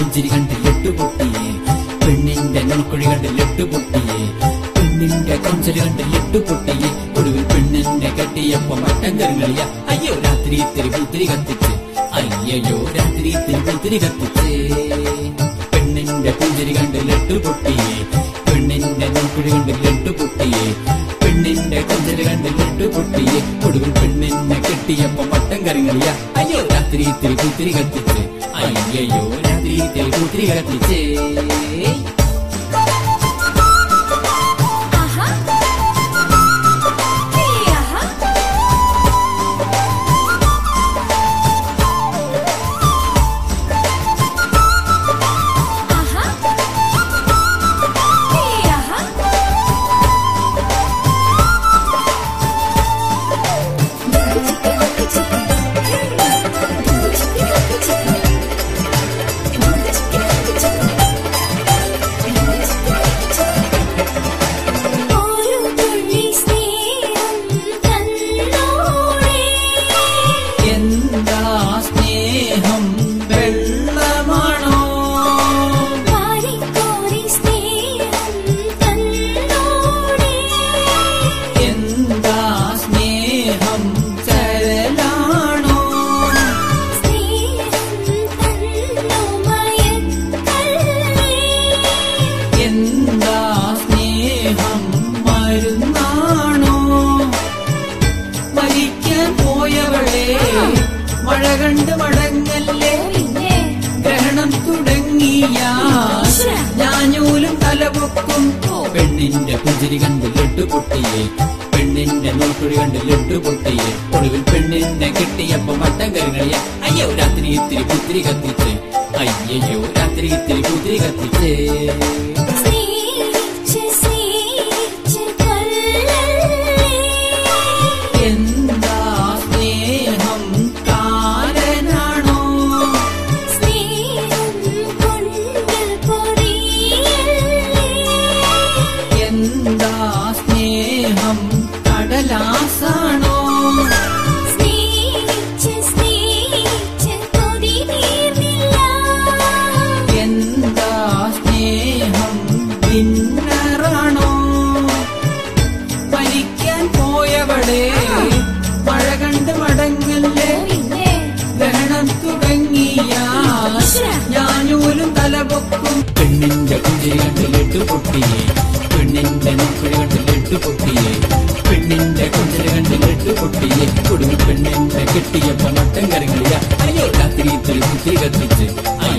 പുഞ്ചിരി കണ്ട് ലട്ടുപൊട്ടിയേ പെണ്ണിന്റെ നുണക്കുഴി കണ്ട് ലട്ടുപൊട്ടിയേ പെണ്ണിന്റെ കൊഞ്ചല് കണ്ട് ലട്ടുപൊട്ടിയേ ഒടുവിൽ പെണ്ണിനെ കെട്ടിയപ്പോ മട്ടം കരുകളിയ അയ്യോ രാത്രി ഇത്തിരി പുത്തിരി കത്തിച്ച് അയ്യോ രാത്രി ഇത്തിരി പുത്തിരി കത്തിച്ചേ പെണ്ണിന്റെ പുഞ്ചിരി കണ്ട് ലട്ടുപൊട്ടിയേ പെണ്ണിന്റെ നുണക്കുഴി കണ്ട് ലട്ടുപൊട്ടിയേ പെണ്ണിന്റെ കൊഞ്ചല് കണ്ട് ലട്ടുപൊട്ടിയേ ഒടുവിൽ പെണ്ണിനെ കെട്ടിയപ്പോ മട്ടം കരുകളിയ അയ്യോ രാത്രി ഇത്തിരി പുത്തിരി കത്തിച്ച് അയ്യോ രാത്രി ഇത്തിരി പുത്തിരി കത്തിച്ചേ ആഹാ ഹേ ആഹാ ആഹാ ഹേ ആഹാ ഒരു തുള്ളി സ്നേഹം തന്നോളേ എന്താ സ്നേഹം വെള്ളമാണോ വാരിക്കോരി സ്നേഹം തന്നോളേ എന്താ സ്നേഹം ചരലാണോ സ്നേഹം തന്നു മയക്കല്ലേ എന്താ സ്നേഹം മരുന്നാണോ മരിക്കാൻ പോയവളെ മഴ കണ്ട് മടങ്ങല്ലേ പിന്നെ ഗ്രഹണം തുടങ്ങിയ ഞാഞ്ഞൂലും തലപൊക്കും പെണ്ണിന്റെ പുഞ്ചിരി കണ്ട് ലട്ടുപൊട്ടിയേ പെണ്ണിന്റെ നോക്കുഴി കണ്ട് ലട്ടുപൊട്ടിയേ ഒടുവിൽ പെണ്ണിനെ കിട്ടിയപ്പോ മട്ടം കരുകളിയ അയ്യോ രാത്രി ഇത്തിരി പുത്തിരി കത്തിച്ച് അയ്യോ രാത്രി ഇത്തിരി പുത്തിരി കത്തിച്ചേ സ്നേഹിച്ച് സ്നേഹിച്ച് കൊല്ലല്ലേ എന്താ സ്നേഹം കാരനാണോ സ്നേഹം കൊണ്ട് പൊറിയല്ലേ എന്താ സ്നേഹം കടലാസാണോ സ്നേഹിച്ച് സ്നേഹിച്ച് കൊതി തീർന്നില്ല എന്താ സ്നേഹം ഭിന്നറാണോ മരിക്കാൻ പോയവളെ മഴ കണ്ട് മടങ്ങല്ലേ പിന്നെ ഗ്രഹണം തുടങ്ങിയ ഞാനൂലും തലപൊക്കും പെണ്ണിന്റെ പുഞ്ചിരി കണ്ട് ലഡു പൊട്ടിയേ പെണ്ണിന്റെ നോക്കുഴി കണ്ട് ലഡു പൊട്ടിയേ പെണ്ണിന്റെ കൊഞ്ചല് കണ്ട് ലഡു പൊട്ടിയേ കൊടുങ്ങി പെണ്ണിന്റെ കെട്ടിയപ്പോ മട്ടം കരങ്ങളിയ അയ്യോ രാത്രി ഇത്തിരി കുത്തി കത്തിച്ച്